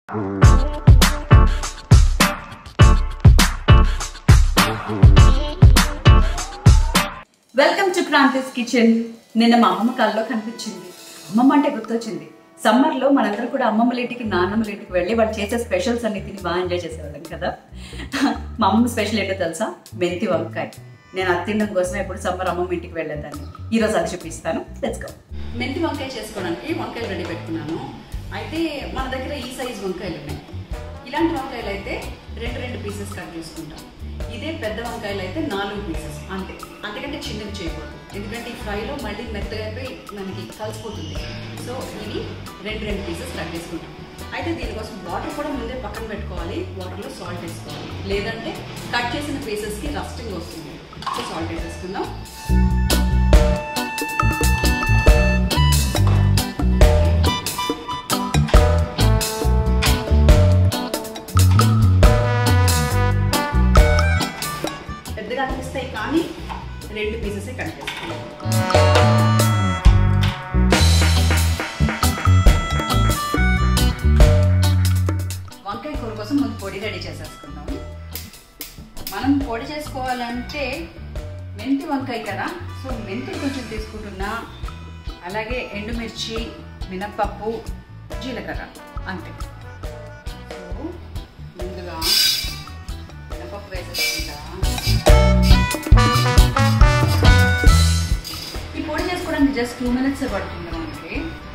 Welcome to క్రాంతిస్ kitchen నిన్న మా అమ్మమ్మ కల్లో కనిపించింది అమ్మమ్మ అంటే గుర్తొచ్చింది సమ్మర్లో మనందరం కూడా అమ్మమ్మల ఇంటికి నాన్నమ్మల ఇంటికి వెళ్ళి వాళ్ళు చేసే స్పెషల్స్ అన్ని తిని బాగా ఎంజాయ్ చేసేవాళ్ళం కదా మా అమ్మమ్మ స్పెషల్ ఏంటో తెలుసా మెంతి వంకాయ నేను అది తినడం కోసం ఎప్పుడు సమ్మర్ అమ్మమ్మ ఇంటికి వెళ్ళేదాన్ని ఈరోజు అది చూపిస్తాను లెట్స్ గో మెంతి వంకాయ చేసుకోవడానికి వంకాయలు రెడీ పెట్టుకున్నాను అయితే మన దగ్గర ఈ సైజ్ వంకాయలు ఉన్నాయి ఇలాంటి వంకాయలు అయితే రెండు రెండు పీసెస్ కట్ చేసుకుంటాం ఇదే పెద్ద వంకాయలు అయితే నాలుగు పీసెస్ అంతే అంతకంటే చిన్నవి చేయకూడదు ఎందుకంటే ఈ ఫ్రైలో మళ్ళీ మెత్తగా అయిపోయి మనకి కలిసిపోతుంది సో ఇవి రెండు రెండు పీసెస్ కట్ చేసుకుంటాం అయితే దీనికోసం వాటర్ కూడా ముందే పక్కన పెట్టుకోవాలి వాటర్లో సాల్ట్ వేసుకోవాలి లేదంటే కట్ చేసిన పీసెస్కి రస్టింగ్ వస్తుంది సో సాల్ట్ వేసేసుకుందాం పెద్దగా అనిపిస్తాయి కానీ రెండు పీసెసే కట్ చేసుకుందాం వంకాయ కూర కోసం ముందు పొడి రెడీ చేసేసుకుందాం మనం పొడి చేసుకోవాలంటే మెంతి వంకాయ కదా సో మెంతులు కొంచెం తీసుకుంటున్నా అలాగే ఎండుమిర్చి మినప్పప్పు జీలకర్ర అంతే సో ముందుగా మినపప్పు వేసేసుకుంటా ఈ పొడి చేసుకోవడానికి జస్ట్ టూ మినిట్స్ పడుతుంది మనకి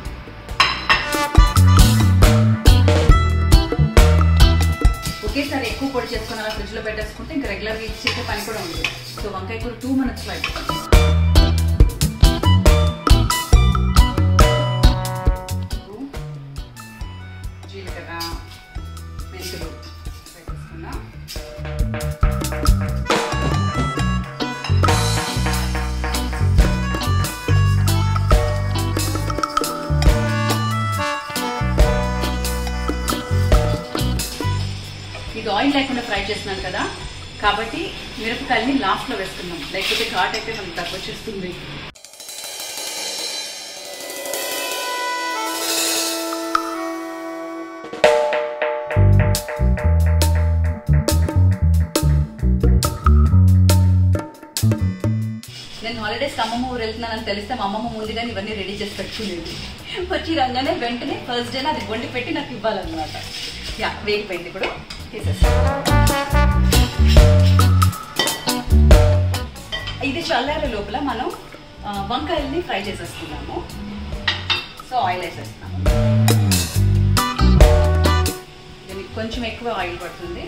ఒకేసారి ఎక్కువ పొడి చేసుకుని అలా ఫ్రిడ్జ్లో పెట్టేసుకుంటే ఇంకా రెగ్యులర్గా ఇచ్చేసే పని కూడా ఉండదు సో వంకాయ కూర టూ మినిట్స్లో అయిపోతుంది జీలకర్ర మెంతులు పెట్టేసుకున్నా ఇది ఆయిల్ లేకుండా ఫ్రై చేస్తున్నాను కదా కాబట్టి మిరపకాయల్ని లాస్ట్లో వేసుకున్నాం లేకపోతే ఘాట్ అయితే మనకు తక్కువ వచ్చేస్తుంది నేను హాలిడేస్ అమ్మమ్మ ఊరు వెళ్తున్నానని తెలిస్తే మా అమ్మమ్మ ముందుగానే ఇవన్నీ రెడీ చేసి పెట్టుకునేది వచ్చి రంగానే వెంటనే ఫస్ట్ డేనే అది వండి పెట్టి నాకు ఇవ్వాలన్నమాట యా వేగిపోయింది ఇప్పుడు తీసేసి ఇది చల్లారే లోపల మనం ఆ, వంకాయల్ని ఫ్రై చేసేసుకున్నాము సో ఆయిల్ వేసేస్తున్నాము దీనికి కొంచెం ఎక్కువ ఆయిల్ పడుతుంది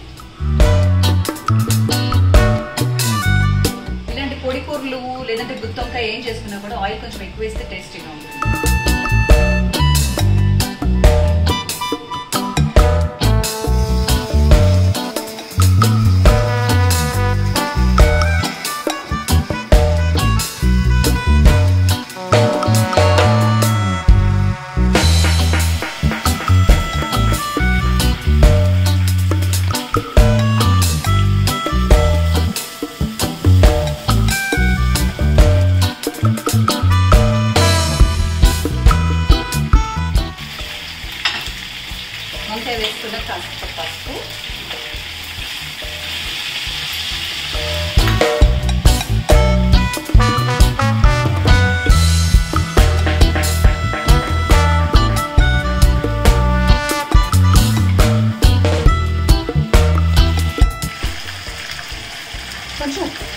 ఇలాంటి పొడి కూరలు లేదంటే గుత్తొంకాయ ఏం చేసుకున్నా కూడా ఆయిల్ కొంచెం ఎక్కువ వేస్తే టేస్టీగా ఉంటుంది వంకాయ వేసుకున్న కాస్త పసుపు కొంచెం ఉప్పు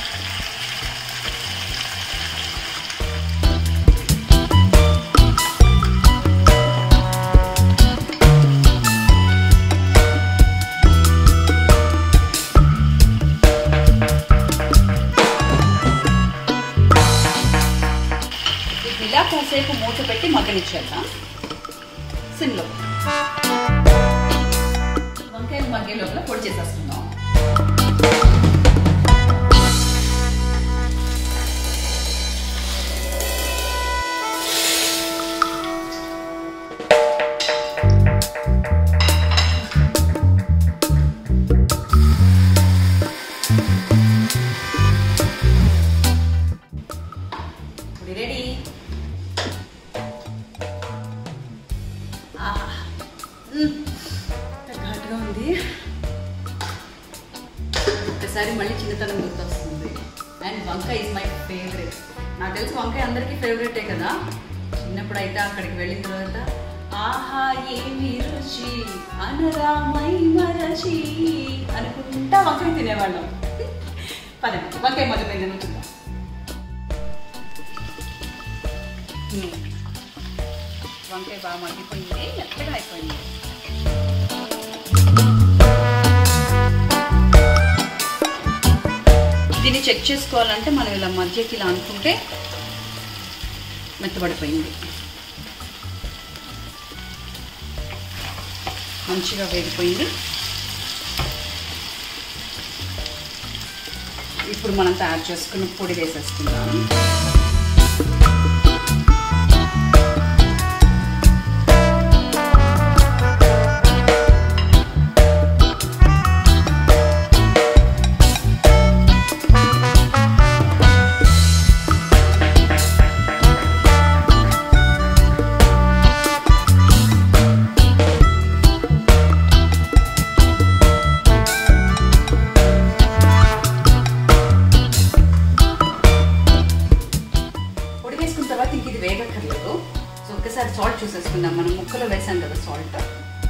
ఇది ఇలా కాసేపు మూత పెట్టి మగ్గనిచ్చేద్దాం సిమ్లో వంకాయలు మగ్గే లోపల పొడి చేసేసుకుందాం రెడీ ఒక్కసారి మళ్ళీ చిన్నతనం గుర్తొస్తుంది అండ్ వంకాయ ఇస్ మై ఫేవరెట్ నాకు తెలిసి వంకాయ అందరికీ ఫేవరెటే కదా చిన్నప్పుడు అయితే అక్కడికి వెళ్ళిన తర్వాత ఆహా ఏమి రుచి అనరామై మరచి అనుకుంటా వంకాయ తినేవాళ్ళం పదండి వంకాయ మొదలైంది నువ్వు చూద్దాం హ్మ్. వంకాయ బాగా మగ్గిపోయింది మెత్తగా అయిపోయింది దీన్ని చెక్ చేసుకోవాలంటే మనం ఇలా మధ్యకి ఇలా అనుకుంటే మెత్తబడిపోయింది మంచిగా వేగిపోయింది ఇప్పుడు మనం తయారు చేసుకున్న పొడి వేసేసుకుందాం పొడి వేసుకున్న తర్వాత ఇంక ఇది వేగక్కర్లేదు సో ఒక్కసారి సాల్ట్ చూసేసుకుందాం మనం ముక్కలో వేసాం కదా సాల్ట్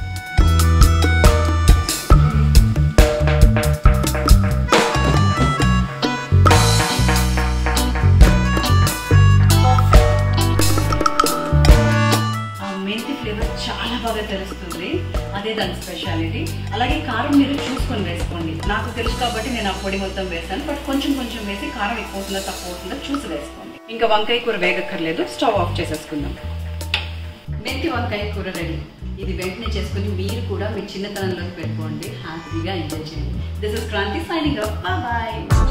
ఆ మెంతి ఫ్లేవర్ చాలా బాగా తెలుస్తుంది అదే దాని స్పెషాలిటీ అలాగే కారం మీరు చూసుకొని వేసుకోండి నాకు తెలుసు కాబట్టి నేను ఆ పొడి మొత్తం వేసాను బట్ కొంచెం కొంచెం వేసి కారం ఎక్కువ అవుతుందో తక్కువ అవుతుందో చూసి వేసుకోండి ఇంకా వంకాయ కూర వేగక్కర్లేదు స్టవ్ ఆఫ్ చేసేసుకుందాం మెంతి వంకాయ కూర రెడీ ఇది వెంటనే చేసుకుని మీరు కూడా మీ చిన్నతనంలోకి పెట్టుకోండి హ్యాపీగా ఎంజాయ్ చేయండి this is Kranthi signing bye